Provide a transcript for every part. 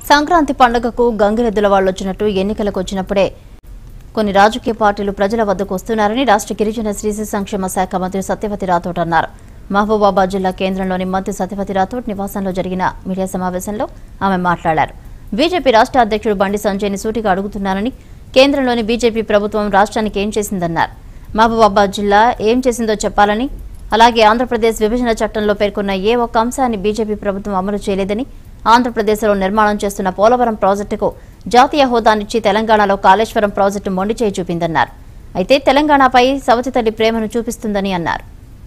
సంక్రాంతి పండుగకు గంగిరెద్దుల వాళ్ళు వచ్చినట్టు ఎన్నికలకు వచ్చినప్పుడే కొన్ని రాజకీయ పార్టీలు ప్రజల వద్దకు వస్తున్నారని రాష్ట్ర గిరిజన శ్రీశి సంక్షేమ శాఖ మంత్రి సత్యవతి రాథోడ్ అన్నారు మహబూబాబాద్ జిల్లా కేంద్రంలోని మంత్రి సత్యవతి రాథోడ్ నివాసంలో జరిగిన మీడియా సమావేశంలో ఆమె మాట్లాడారు బీజేపీ రాష్ట్ర అధ్యక్షుడు బండి సంజయ్ని సూటిగా అడుగుతున్నారని కేంద్రంలోని బీజేపీ ప్రభుత్వం రాష్ట్రానికి ఏం చేసిందన్నారు మహబూబాబాద్ జిల్లా ఏం చేసిందో చెప్పాలని అలాగే ఆంధ్రప్రదేశ్ విభజన చట్టంలో పేర్కొన్న ఏ ఒక్క అంశాన్ని బీజేపీ ప్రభుత్వం అమలు చేయలేదని ఆంధ్రప్రదేశ్లో నిర్మాణం చేస్తున్న పోలవరం ప్రాజెక్టుకు జాతీయ హోదానిచ్చి తెలంగాణలో కాళేశ్వరం ప్రాజెక్టు మొండి చేయి చూపిందన్నారు అయితే తెలంగాణపై సవతి తల్లి ప్రేమను చూపిస్తుందని అన్నారు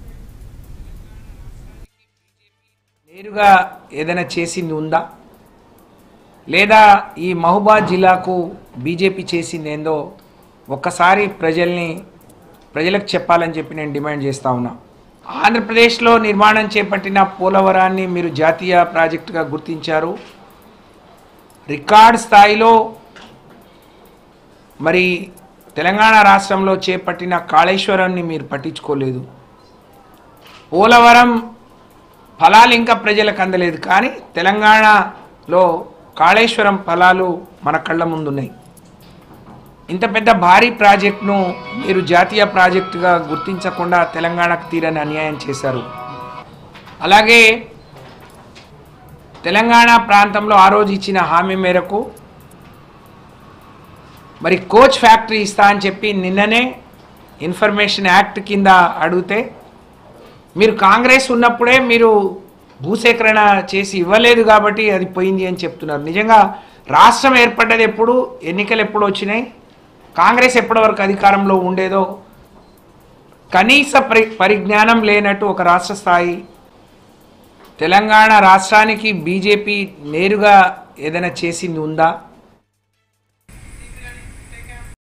నేరుగా ఏదైనా చేసింది ఉందా లేదా ఈ మహబాద్ జిల్లాకు బీజేపీ చేసింది ఏందో ఒక్కసారి ప్రజల్ని ప్రజలకు చెప్పాలని చెప్పి నేను డిమాండ్ చేస్తా ఉన్నా ఆంధ్రప్రదేశ్లో నిర్మాణం చేపట్టిన పోలవరాన్ని మీరు జాతీయ ప్రాజెక్టుగా గుర్తించారు రికార్డ్ స్థాయిలో మరి తెలంగాణ రాష్ట్రంలో చేపట్టిన కాళేశ్వరాన్ని మీరు పట్టించుకోలేదు పోలవరం ఫలాలు ఇంకా ప్రజలకు అందలేదు కానీ తెలంగాణలో కాళేశ్వరం ఫలాలు మన కళ్ళ ముందున్నాయి ఇంత పెద్ద భారీ ప్రాజెక్టును మీరు జాతీయ ప్రాజెక్టుగా గుర్తించకుండా తెలంగాణకు తీరని అన్యాయం చేశారు అలాగే తెలంగాణ ప్రాంతంలో ఆ రోజు ఇచ్చిన హామీ మేరకు మరి కోచ్ ఫ్యాక్టరీ ఇస్తా అని చెప్పి నిన్ననే ఇన్ఫర్మేషన్ యాక్ట్ కింద అడిగితే మీరు కాంగ్రెస్ ఉన్నప్పుడే మీరు భూసేకరణ చేసి ఇవ్వలేదు కాబట్టి అది పోయింది అని చెప్తున్నారు నిజంగా రాష్ట్రం ఏర్పడ్డది ఎప్పుడు ఎన్నికలు ఎప్పుడు వచ్చినాయి కాంగ్రెస్ ఎప్పటివరకు అధికారంలో ఉండేదో కనీస పరి పరిజ్ఞానం లేనట్టు ఒక రాష్ట్ర స్థాయి తెలంగాణ రాష్ట్రానికి బీజేపీ నేరుగా ఏదైనా చేసింది ఉందా